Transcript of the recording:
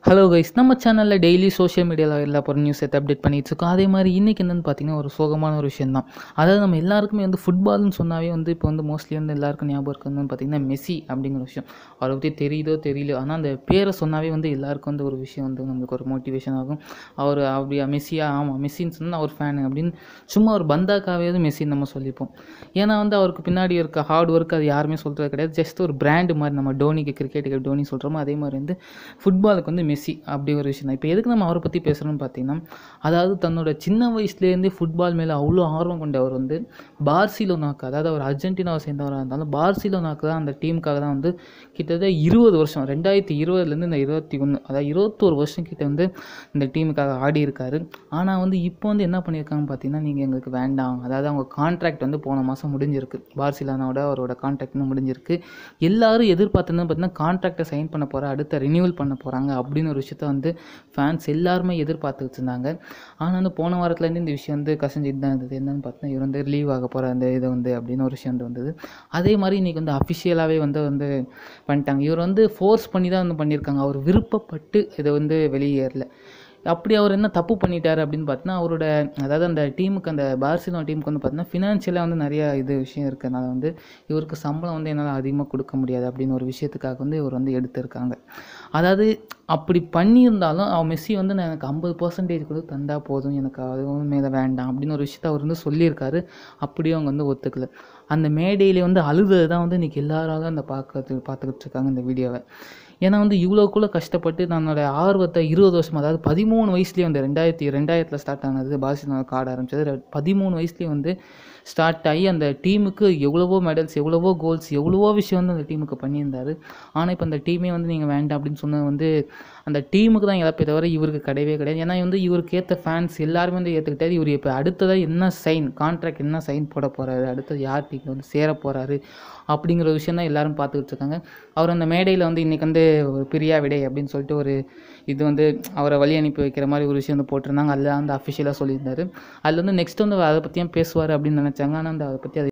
hello guys நம்ம சேனலில் daily social மீடியாவில் எல்லா போகிற நியூஸ் எடுத்து அப்டேட் பண்ணிட்டு இருக்கோம் அதே மாதிரி இன்றைக்கி என்னென்னு பார்த்தீங்கன்னா ஒரு சோகமான ஒரு விஷயம் தான் அதாவது நம்ம எல்லாருக்குமே வந்து ஃபுட்பால்னு சொன்னாவே வந்து இப்போ வந்து மோஸ்ட்லி வந்து எல்லாருக்கும் ஞாபகம் இருக்குதுன்னு பார்த்தீங்கன்னா மெஸ்ஸி அப்படிங்கிற விஷயம் அவரை பற்றி தெரியுதோ தெரியல ஆனால் அந்த பேரை சொன்னாவே வந்து எல்லாருக்கும் வந்து ஒரு விஷயம் வந்து நம்மளுக்கு ஒரு மோட்டிவேஷன் ஆகும் அவர் அப்படியா மெஸ்ஸியா ஆமாம் மெஸ்ஸின்னு சொன்னால் அவர் ஃபேனு அப்படின்னு சும்மா ஒரு பந்தாக்காவே மெஸ்ஸின்னு நம்ம சொல்லிப்போம் ஏன்னா வந்து அவருக்கு பின்னாடி இருக்க ஹார்ட் ஒர்க் அது யாருமே சொல்கிறது கிடையாது ஜஸ்ட் ஒரு பிராண்டு மாதிரி நம்ம டோனிக்கு கிரிக்கெட்டுக்கு டோனி சொல்கிறோமோ அதே மாதிரி வந்து ஃபுட்பாலுக்கு வந்து மெஸ்ஸி அப்படி ஒரு விஷயம் தான் இப்போ எதுக்கு நம்ம அவரை பற்றி பேசுகிறோம்னு பார்த்தீங்கன்னா அதாவது தன்னோட சின்ன வயசுலேருந்தே ஃபுட்பால் மேலே அவ்வளோ ஆர்வம் கொண்டவர் வந்து பார்சிலோனாக்கு அதாவது அவர் அர்ஜென்டினாவை சேர்ந்தவராக இருந்தாலும் பார்சிலோனாக்கு தான் அந்த டீமுக்காக தான் வந்து கிட்டத்தட்ட இருபது வருஷம் ரெண்டாயிரத்தி இருபதுலேருந்து இந்த இருபத்தி ஒன்று அதாவது இருபத்தோரு வருஷம் கிட்ட வந்து இந்த டீமுக்காக ஆடி இருக்காரு ஆனால் வந்து இப்போ வந்து என்ன பண்ணியிருக்காங்கன்னு பார்த்தீங்கன்னா நீங்கள் எங்களுக்கு வேண்டாம் அதாவது அவங்க கான்ட்ராக்ட் வந்து போன மாதம் முடிஞ்சிருக்கு பார்சிலோனாவோட அவரோட கான்ட்ராக்ட் முடிஞ்சிருக்கு எல்லாரும் எதிர்பார்த்தது பார்த்தீங்கன்னா கான்ட்ராக்டை சைன் பண்ண போகிற அடுத்த ரினியூவல் பண்ண போகிறாங்க அப்படின்னு ஒரு விஷயத்த வந்து ஃபேன்ஸ் எல்லாருமே எதிர்பார்த்துட்டு இருந்தாங்க ஆனால் வந்து போன வாரத்துலேருந்து இந்த விஷயம் வந்து கசஞ்சிட்டு தான் இருந்தது என்னன்னு பார்த்தீங்கன்னா இவர் வந்து லீவ் ஆக போகிற அந்த இது வந்து அப்படின்னு ஒரு விஷயம் வந்து வந்தது அதே மாதிரி இன்றைக்கி வந்து அஃபிஷியலாகவே வந்து வந்து பண்ணிட்டாங்க இவர் வந்து ஃபோர்ஸ் பண்ணி தான் வந்து பண்ணியிருக்காங்க அவர் விருப்பப்பட்டு இதை வந்து வெளியேறல அப்படி அவர் என்ன தப்பு பண்ணிட்டார் அப்படின்னு பார்த்தீங்கன்னா அவரோட அதாவது அந்த டீமுக்கு அந்த பார்சிலோனா டீமுக்கு வந்து பார்த்தீங்கன்னா ஃபினான்ஷியலாக வந்து நிறைய இது விஷயம் இருக்கிறதுனால வந்து இவருக்கு சம்பளம் வந்து என்னால் அதிகமாக கொடுக்க முடியாது அப்படின்னு ஒரு விஷயத்துக்காக வந்து இவர் வந்து எடுத்திருக்காங்க அதாவது அப்படி பண்ணியிருந்தாலும் அவன் மெஸ்ஸி வந்து நான் எனக்கு ஐம்பது பர்சன்டேஜ் கூட தந்தால் போதும் எனக்கு அதுவும் மேலே வேண்டாம் அப்படின்னு ஒரு விஷயத்த அவர் வந்து சொல்லியிருக்காரு அப்படியும் அவங்க வந்து ஒத்துக்கல அந்த மேடையிலே வந்து அழுதது தான் வந்து இன்றைக்கி எல்லாராலும் அந்த பார்க்கறது பார்த்துக்கிட்டு இருக்காங்க இந்த வீடியோவை ஏன்னா வந்து இவ்வளோக்குள்ளே கஷ்டப்பட்டு தன்னோட ஆர்வத்தை இருபது வருஷம் அதாவது பதிமூணு வயசுலேயே வந்து ரெண்டாயிரத்தி ரெண்டாயிரத்தில் ஸ்டார்ட் ஆனது பார்சிலோனாவுக்கு ஆட ஆரம்பிச்சது பதிமூணு வயசுலேயே வந்து ஸ்டார்ட் ஆகி அந்த டீமுக்கு எவ்வளவோ மெடல்ஸ் எவ்வளவோ கோல்ஸ் எவ்வளவோ விஷயம் வந்து அந்த டீமுக்கு பண்ணியிருந்தார் ஆனால் இப்போ அந்த டீமே வந்து நீங்கள் வேண்டாம் அப்படின்னு சொன்னது வந்து அந்த டீமுக்கு தான் இழப்பே தவிர இவருக்கு கிடையவே கிடையாது ஏன்னா வந்து இவருக்கு ஏற்ற ஃபேன்ஸ் எல்லாருமே வந்து ஏற்றுக்கிட்டாரு இவர் இப்போ அடுத்ததாக என்ன சைன் கான்ட்ராக்ட் என்ன சைன் போட போகிறாரு அடுத்தது யார் டீமில் வந்து சேர போகிறாரு அப்படிங்கிற விஷயம் தான் எல்லாரும் பார்த்துக்கிட்டு இருக்காங்க அவர் அந்த மேடையில் வந்து இன்றைக்கி வந்து ஒரு பிரியா விடை அப்படின்னு சொல்லிட்டு ஒரு இது வந்து அவரை வழி அனுப்பி வைக்கிற மாதிரி ஒரு விஷயம் வந்து போட்டிருந்தாங்க அதில் வந்து அஃபிஷியலாக சொல்லியிருந்தாரு அதில் வந்து நெக்ஸ்ட் வந்து அதை பற்றியும் பேசுவார் அப்படின்னு நினச்சாங்க ஆனால் அந்த அதை பற்றி அது